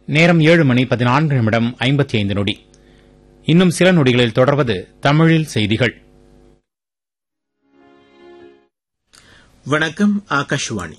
நேரம் ஏழு மணி பதினான்கு நிமிடம் ஐம்பத்தி ஐந்து நொடி இன்னும் சில நொடிகளில் தொடர்வது தமிழில் செய்திகள் வணக்கம் ஆகாஷ்வாணி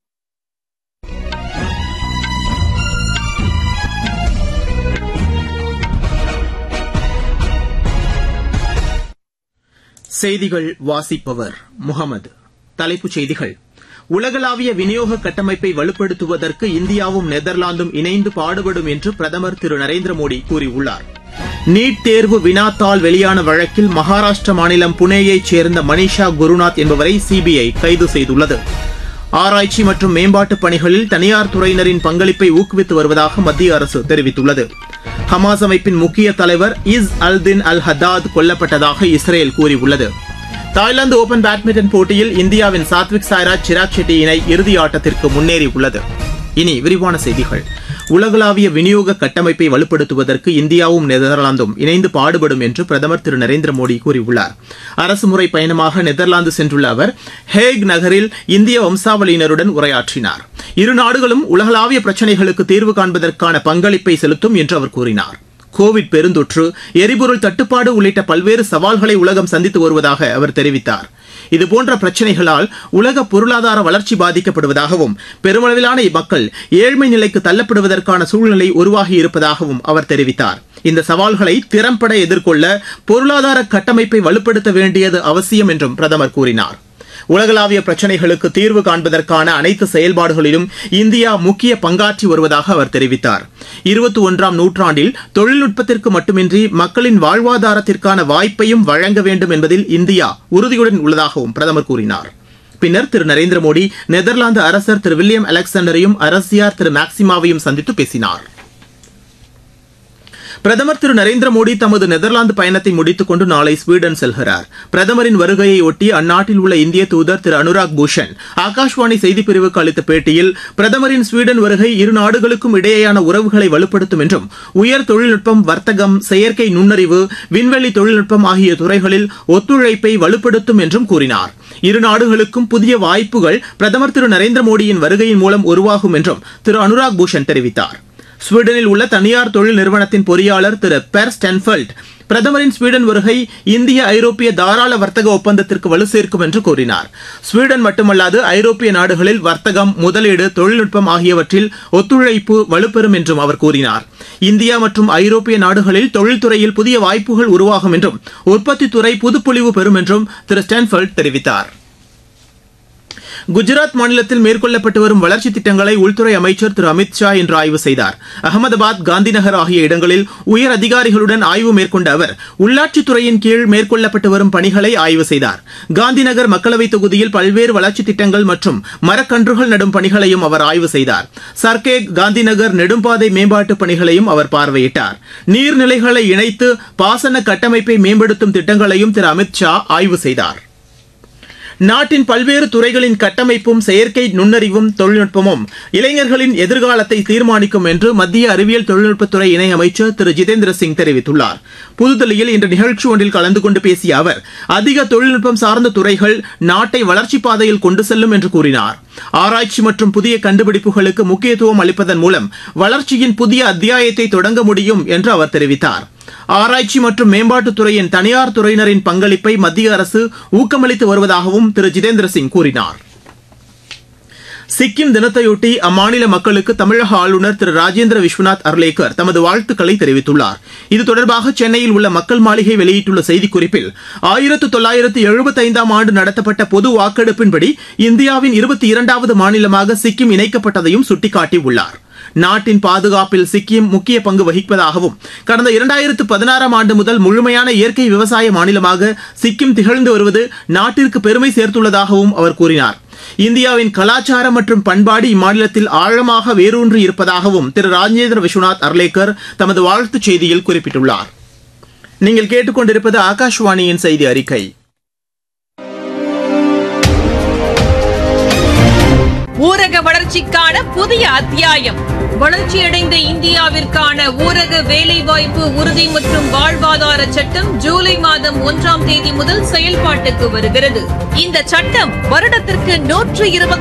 செய்திகள் வாசிப்பவர் முகமது தலைப்புச் செய்திகள் உலகளாவிய விநியோக கட்டமைப்பை வலுப்படுத்துவதற்கு இந்தியாவும் நெதர்லாந்தும் இணைந்து பாடுபடும் என்று பிரதமர் திரு நரேந்திர மோடி கூறியுள்ளார் நீட் தேர்வு வினாத்தாள் வெளியான வழக்கில் மகாராஷ்டிர மாநிலம் புனேயைச் சேர்ந்த மனிஷா குருநாத் என்பவரை சிபிஐ கைது செய்துள்ளது ஆராய்ச்சி மற்றும் மேம்பாட்டுப் பணிகளில் தனியார் துறையினரின் பங்களிப்பை ஊக்குவித்து வருவதாக மத்திய அரசு தெரிவித்துள்ளது ஹமாஸ் அமைப்பின் முக்கிய தலைவர் இஸ் அல்தின் அல் ஹதாத் கொல்லப்பட்டதாக இஸ்ரேல் கூறியுள்ளது தாய்லாந்து ஓபன் பேட்மிண்டன் போட்டியில் இந்தியாவின் சாத்விக் சாய்ராஜ் சிராக் ஷெட்டி இணை இறுதி ஆட்டத்திற்கு முன்னேறியுள்ளது இனி விரிவான செய்திகள் உலகளாவிய விநியோக கட்டமைப்பை வலுப்படுத்துவதற்கு இந்தியாவும் நெதர்லாந்தும் இணைந்து பாடுபடும் என்று பிரதமர் திரு நரேந்திர மோடி கூறியுள்ளார் அரசுமுறை பயணமாக நெதர்லாந்து சென்றுள்ள அவர் ஹேக் நகரில் இந்திய வம்சாவளியினருடன் உரையாற்றினார் இரு நாடுகளும் உலகளாவிய பிரச்சினைகளுக்கு தீர்வு காண்பதற்கான பங்களிப்பை செலுத்தும் என்று அவர் கூறினார் கோவிட் பெருந்தொற்று எரிபொருள் தட்டுப்பாடு உள்ளிட்ட பல்வேறு சவால்களை உலகம் சந்தித்து வருவதாக அவர் தெரிவித்தார் இதுபோன்ற பிரச்சினைகளால் உலக பொருளாதார வளர்ச்சி பாதிக்கப்படுவதாகவும் பெருமளவிலான மக்கள் ஏழ்மை நிலைக்கு தள்ளப்படுவதற்கான சூழ்நிலை உருவாகி இருப்பதாகவும் அவர் தெரிவித்தார் இந்த சவால்களை திறம்பட எதிர்கொள்ள பொருளாதார கட்டமைப்பை வலுப்படுத்த வேண்டியது அவசியம் என்றும் பிரதமர் கூறினார் உலகளாவிய பிரச்சினைகளுக்கு தீர்வு காண்பதற்கான அனைத்து செயல்பாடுகளிலும் இந்தியா முக்கிய பங்காற்றி வருவதாக அவர் தெரிவித்தார் இருபத்தி ஒன்றாம் நூற்றாண்டில் தொழில்நுட்பத்திற்கு மட்டுமின்றி மக்களின் வாழ்வாதாரத்திற்கான வாய்ப்பையும் வழங்க வேண்டும் என்பதில் இந்தியா உறுதியுடன் உள்ளதாகவும் பிரதமர் கூறினார் பின்னர் திரு நரேந்திர மோடி நெதர்லாந்து அரசர் திரு வில்லியம் அலெக்சாண்டரையும் அரசியார் திரு மேக்சிமாவையும் சந்தித்து பேசினார் பிரதமர் திரு நரேந்திர மோடி தமது நெதர்லாந்து பயணத்தை முடித்துக் கொண்டு நாளை ஸ்வீடன் செல்கிறார் பிரதமரின் வருகையை ஒட்டி அந்நாட்டில் உள்ள இந்திய தூதர் திரு அனுராக் பூஷன் ஆகாஷ்வாணி செய்திப்பிரிவுக்கு அளித்த பேட்டியில் பிரதமரின் ஸ்வீடன் வருகை இரு நாடுகளுக்கும் இடையேயான உறவுகளை வலுப்படுத்தும் என்றும் உயர் தொழில்நுட்பம் வர்த்தகம் செயற்கை நுண்ணறிவு விண்வெளி தொழில்நுட்பம் ஆகிய துறைகளில் ஒத்துழைப்பை வலுப்படுத்தும் என்றும் கூறினார் இரு நாடுகளுக்கும் புதிய வாய்ப்புகள் பிரதமர் திரு நரேந்திர மோடியின் வருகையின் மூலம் உருவாகும் என்றும் திரு அனுராக் பூஷன் தெரிவித்தார் ஸ்வீடனில் உள்ள தனியார் தொழில் நிறுவனத்தின் பொறியாளர் திரு பெர் ஸ்டென்ஃபெல்ட் பிரதமரின் ஸ்வீடன் வருகை இந்திய ஐரோப்பிய தாராள வர்த்தக ஒப்பந்தத்திற்கு வலு சேர்க்கும் என்று கூறினார் ஸ்வீடன் மட்டுமல்லாது ஐரோப்பிய நாடுகளில் வர்த்தகம் முதலீடு தொழில்நுட்பம் ஆகியவற்றில் ஒத்துழைப்பு வலுப்பெறும் என்றும் அவர் கூறினார் இந்தியா மற்றும் ஐரோப்பிய நாடுகளில் தொழில்துறையில் புதிய வாய்ப்புகள் உருவாகும் என்றும் உற்பத்தித்துறை புதுப்பொலிவு பெறும் என்றும் திரு ஸ்டென்ஃபெல்ட் தெரிவித்தார் குஜராத் மாநிலத்தில் மேற்கொள்ளப்பட்டு வரும் வளர்ச்சித் திட்டங்களை உள்துறை அமைச்சர் திரு அமித் ஷா இன்று ஆய்வு செய்தார் அகமதாபாத் காந்திநகர் ஆகிய இடங்களில் உயர் அதிகாரிகளுடன் ஆய்வு மேற்கொண்ட அவர் உள்ளாட்சித்துறையின் கீழ் மேற்கொள்ளப்பட்டு வரும் பணிகளை ஆய்வு செய்தார் காந்திநகர் மக்களவைத் தொகுதியில் பல்வேறு வளர்ச்சித் திட்டங்கள் மற்றும் மரக்கன்றுகள் நடும் பணிகளையும் அவர் ஆய்வு செய்தார் சர்க்கே காந்திநகர் நெடும்பாதை மேம்பாட்டுப் பணிகளையும் அவர் பார்வையிட்டார் நீர்நிலைகளை இணைத்து பாசன கட்டமைப்பை மேம்படுத்தும் திட்டங்களையும் திரு அமித் ஷா ஆய்வு செய்தார் நாட்டின் பல்வேறு துறைகளின் கட்டமைப்பும் செயற்கை நுண்ணறிவும் தொழில்நுட்பமும் இளைஞர்களின் எதிர்காலத்தை தீர்மானிக்கும் என்று மத்திய அறிவியல் தொழில்நுட்பத்துறை இணையமைச்சர் திரு ஜிதேந்திர சிங் தெரிவித்துள்ளார் புதுதில்லியில் இன்று நிகழ்ச்சி ஒன்றில் கலந்து கொண்டு பேசிய அவர் அதிக தொழில்நுட்பம் சார்ந்த துறைகள் நாட்டை வளர்ச்சிப் பாதையில் கொண்டு செல்லும் என்று கூறினார் ஆராய்ச்சி மற்றும் புதிய கண்டுபிடிப்புகளுக்கு முக்கியத்துவம் அளிப்பதன் மூலம் வளர்ச்சியின் புதிய அத்தியாயத்தை தொடங்க முடியும் என்று அவர் தெரிவித்தார் ஆராய்ச்சி மற்றும் மேம்பாட்டுத் துறையின் தனியார் துறையினரின் பங்களிப்பை மத்திய அரசு ஊக்கமளித்து வருவதாகவும் திரு ஜிதேந்திர சிங் கூறினார் சிக்கிம் தினத்தையொட்டி அம்மாநில மக்களுக்கு தமிழக ஆளுநர் திரு ராஜேந்திர விஸ்வநாத் அர்லேக்கர் தமது வாழ்த்துக்களை தெரிவித்துள்ளார் இது தொடர்பாக சென்னையில் உள்ள மக்கள் மாளிகை வெளியிட்டுள்ள செய்திக்குறிப்பில் ஆயிரத்து தொள்ளாயிரத்து எழுபத்தைந்தாம் ஆண்டு நடத்தப்பட்ட பொது வாக்கெடுப்பின்படி இந்தியாவின் இருபத்தி இரண்டாவது மாநிலமாக சிக்கிம் இணைக்கப்பட்டதையும் சுட்டிக்காட்டியுள்ளார் நாட்டின் பாதுகாப்பில் சிக்கிம் முக்கிய பங்கு வகிப்பதாகவும் கடந்த இரண்டாயிரத்து பதினாறாம் ஆண்டு முதல் முழுமையான இயற்கை விவசாய மாநிலமாக சிக்கிம் திகழ்ந்து வருவது நாட்டிற்கு பெருமை சேர்த்துள்ளதாகவும் அவர் கூறினார் இந்தியாவின் கலாச்சாரம் மற்றும் பண்பாடு இம்மாநிலத்தில் ஆழமாக வேரூன்றி இருப்பதாகவும் திரு ராஜேந்திர விஸ்வநாத் அர்லேக்கர் தமது வாழ்த்துச் செய்தியில் குறிப்பிட்டுள்ளார் நீங்கள் கேட்டுக்கொண்டிருப்பது ஆகாஷ்வாணியின் செய்தி அறிக்கை ஊரக வளர்ச்சிக்கான புதிய அத்தியாயம் வளர்ச்சியடைந்த இந்தியாவிற்கான ஊரக வேலைவாய்ப்பு உறுதி மற்றும் வாழ்வாதார சட்டம் ஜூலை மாதம் ஒன்றாம் தேதி முதல் செயல்பாட்டுக்கு வருகிறது இந்த சட்டம் வருடத்திற்கு நூற்று இருபத்தி